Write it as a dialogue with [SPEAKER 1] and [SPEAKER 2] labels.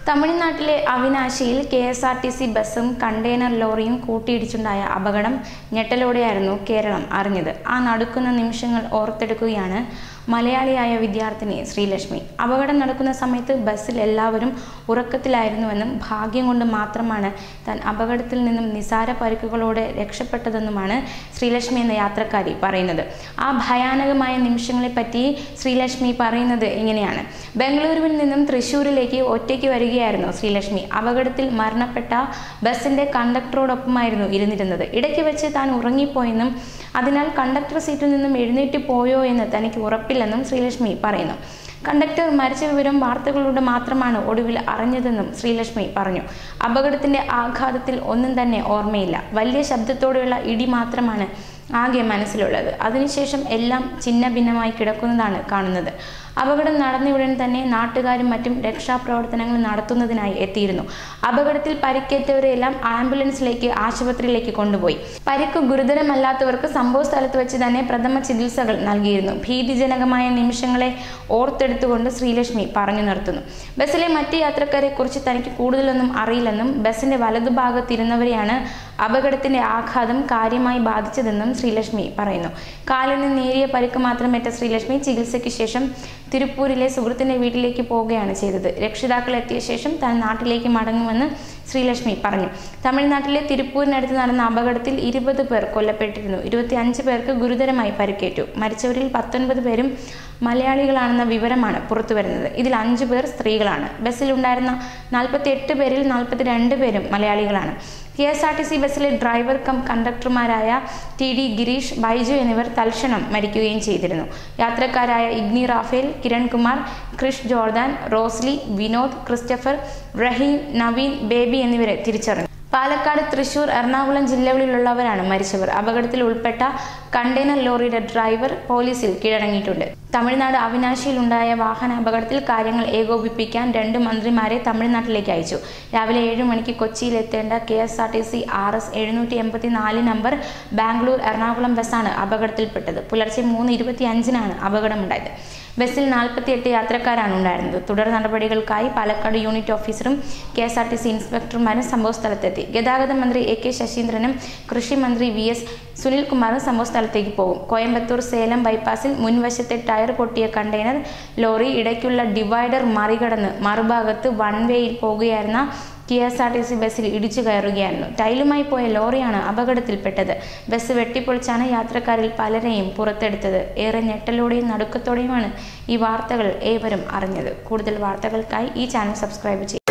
[SPEAKER 1] തമിഴ്നാട്ടിലെ അവിനാശിയിൽ K S R T C ബസ്സും കണ്ടെയ്നർ ലോറിയും കൂട്ടിയിടിച്ചുണ്ടായ അപകടം ഞെട്ടലോടെയായിരുന്നു കേരളം അറിഞ്ഞത് ആ നടുക്കുന്ന നിമിഷങ്ങൾ ഓർത്തെടുക്കുകയാണ് മലയാളിയായ വിദ്യാർത്ഥിനി ശ്രീലക്ഷ്മി അപകടം നടക്കുന്ന സമയത്ത് ബസ്സിൽ എല്ലാവരും ഉറക്കത്തിലായിരുന്നുവെന്നും ഭാഗ്യം കൊണ്ട് മാത്രമാണ് താൻ അപകടത്തിൽ നിന്നും നിസാര പരിക്കുകളോടെ രക്ഷപ്പെട്ടതെന്നുമാണ് ശ്രീലക്ഷ്മി എന്ന യാത്രക്കാരി പറയുന്നത് ആ ഭയാനകമായ നിമിഷങ്ങളെപ്പറ്റി ശ്രീലക്ഷ്മി പറയുന്നത് ഇങ്ങനെയാണ് ബംഗളൂരുവിൽ നിന്നും തൃശ്ശൂരിലേക്ക് ഒറ്റയ്ക്ക് വരികയായിരുന്നു ശ്രീലക്ഷ്മി അപകടത്തിൽ മരണപ്പെട്ട ബസ്സിന്റെ കണ്ടക്ടറോടൊപ്പമായിരുന്നു ഇരുന്നിരുന്നത് ഇടയ്ക്ക് വെച്ച് താൻ ഉറങ്ങിപ്പോയെന്നും അതിനാൽ കണ്ടക്ടർ സീറ്റിൽ നിന്നും എഴുന്നേറ്റ് പോയോ എന്ന് തനിക്ക് ഉറപ്പില്ലെന്നും ശ്രീലക്ഷ്മി പറയുന്നു കണ്ടക്ടർ മരിച്ച വിവരം വാർത്തകളിലൂടെ മാത്രമാണ് ഒടുവിൽ അറിഞ്ഞതെന്നും ശ്രീലക്ഷ്മി പറഞ്ഞു അപകടത്തിന്റെ ആഘാതത്തിൽ ഒന്നും തന്നെ ഓർമ്മയില്ല വലിയ ശബ്ദത്തോടെയുള്ള ഇടി മാത്രമാണ് ആകെ മനസ്സിലുള്ളത് അതിനുശേഷം എല്ലാം ചിന്ന ഭിന്നമായി കിടക്കുന്നതാണ് കാണുന്നത് അപകടം നടന്നയുടൻ തന്നെ നാട്ടുകാരും മറ്റും രക്ഷാപ്രവർത്തനങ്ങൾ നടത്തുന്നതിനായി എത്തിയിരുന്നു അപകടത്തിൽ പരിക്കേറ്റവരെല്ലാം ആംബുലൻസിലേക്ക് ആശുപത്രിയിലേക്ക് കൊണ്ടുപോയി പരിക്ക് ഗുരുതരമല്ലാത്തവർക്ക് സംഭവ സ്ഥലത്ത് വെച്ച് തന്നെ പ്രഥമ ചികിത്സകൾ നൽകിയിരുന്നു ഭീതിജനകമായ നിമിഷങ്ങളെ ഓർത്തെടുത്തുകൊണ്ട് ശ്രീലക്ഷ്മി പറഞ്ഞു നിർത്തുന്നു ബസ്സിലെ മറ്റ് യാത്രക്കാരെ കുറിച്ച് തനിക്ക് കൂടുതലൊന്നും അറിയില്ലെന്നും ബസ്സിന്റെ വലതുഭാഗത്തിരുന്നവരെയാണ് അപകടത്തിന്റെ ആഘാതം കാര്യമായി ബാധിച്ചതെന്നും ശ്രീലക്ഷ്മി പറയുന്നു കാലിന് നേരിയ പരിക്ക് മാത്രമേറ്റ ശ്രീലക്ഷ്മി ചികിത്സയ്ക്ക് ശേഷം തിരുപ്പൂരിലെ സുഹൃത്തിന്റെ വീട്ടിലേക്ക് പോവുകയാണ് ചെയ്തത് രക്ഷിതാക്കൾ എത്തിയ ശേഷം താൻ നാട്ടിലേക്ക് മടങ്ങുമെന്ന് ശ്രീലക്ഷ്മി പറഞ്ഞു തമിഴ്നാട്ടിലെ തിരുപ്പൂരിനടുത്ത് നടന്ന അപകടത്തിൽ ഇരുപത് പേർ കൊല്ലപ്പെട്ടിരുന്നു ഇരുപത്തി അഞ്ച് പേർക്ക് ഗുരുതരമായി പരിക്കേറ്റു മരിച്ചവരിൽ പത്തൊൻപത് പേരും മലയാളികളാണെന്ന വിവരമാണ് പുറത്തുവരുന്നത് ഇതിൽ അഞ്ചു പേർ സ്ത്രീകളാണ് ബസ്സിലുണ്ടായിരുന്ന നാൽപ്പത്തി എട്ട് പേരിൽ നാൽപ്പത്തി രണ്ട് പേരും മലയാളികളാണ് K S R T C ബസ്സിലെ ഡ്രൈവർ കം കണ്ടക്ടർമാരായ ടി ഡി ഗിരീഷ് ബൈജു എന്നിവർ തൽക്ഷണം മരിക്കുകയും ചെയ്തിരുന്നു യാത്രക്കാരായ ഇഗ്നി റാഫേൽ കിരൺകുമാർ ക്രിഷ് ജോർദാൻ റോസ്ലി വിനോദ് ക്രിസ്റ്റഫർ റഹീം നവീൻ ബേബി എന്നിവരെ തിരിച്ചറിഞ്ഞു പാലക്കാട് തൃശൂർ എറണാകുളം ജില്ലകളിലുള്ളവരാണ് മരിച്ചവർ അപകടത്തിൽ ഉൾപ്പെട്ട കണ്ടെയ്നർ ലോറിയുടെ ഡ്രൈവർ പോലീസിൽ കീഴടങ്ങിയിട്ടുണ്ട് തമിഴ്നാട് അവിനാശിയിലുണ്ടായ വാഹന അപകടത്തിൽ കാര്യങ്ങൾ ഏകോപിപ്പിക്കാൻ രണ്ട് മന്ത്രിമാരെ തമിഴ്നാട്ടിലേക്ക് അയച്ചു രാവിലെ ഏഴ് മണിക്ക് കൊച്ചിയിൽ എത്തേണ്ട K S R T C R S എഴുന്നൂറ്റി എൺപത്തി നാല് നമ്പർ ബാംഗ്ലൂർ എറണാകുളം ബസ്സാണ് അപകടത്തിൽപ്പെട്ടത് പുലർച്ചെ മൂന്ന് ഇരുപത്തി അഞ്ചിനാണ് അപകടമുണ്ടായത് ബസ്സിൽ നാൽപ്പത്തിയെട്ട് യാത്രക്കാരാണ് ഉണ്ടായിരുന്നത് തുടർ നടപടികൾക്കായി പാലക്കാട് യൂണിറ്റ് ഓഫീസറും K S R T C ഇൻസ്പെക്ടർമാരും സംഭവസ്ഥലത്തെത്തി ഗതാഗത മന്ത്രി എ കെ ശശീന്ദ്രനും കൃഷി മന്ത്രി വി എസ് സുനിൽകുമാറും സംഭവസ്ഥലത്തേക്ക് പോകും കോയമ്പത്തൂർ സേലം ബൈപ്പാസിൽ മുൻവശത്തെ ടയർ പൊട്ടിയ കണ്ടെയ്നർ ലോറി ഇടയ്ക്കുള്ള ഡിവൈഡർ മറികടന്ന് മറുഭാഗത്ത് വൺ വേയിൽ പോകുകയായിരുന്ന K S R T C ബസ്സിൽ ഇടിച്ചു കയറുകയായിരുന്നു ടൈലുമായി പോയ ലോറിയാണ് അപകടത്തിൽപ്പെട്ടത് ബസ് വെട്ടിപ്പൊളിച്ചാണ് യാത്രക്കാരിൽ പലരെയും പുറത്തെടുത്തത് ഏറെ ഞെട്ടലോടെയും നടുക്കത്തോടെയുമാണ് ഈ വാർത്തകൾ ഏവരും അറിഞ്ഞത് കൂടുതൽ വാർത്തകൾക്കായി ഈ ചാനൽ സബ്സ്ക്രൈബ് ചെയ്യും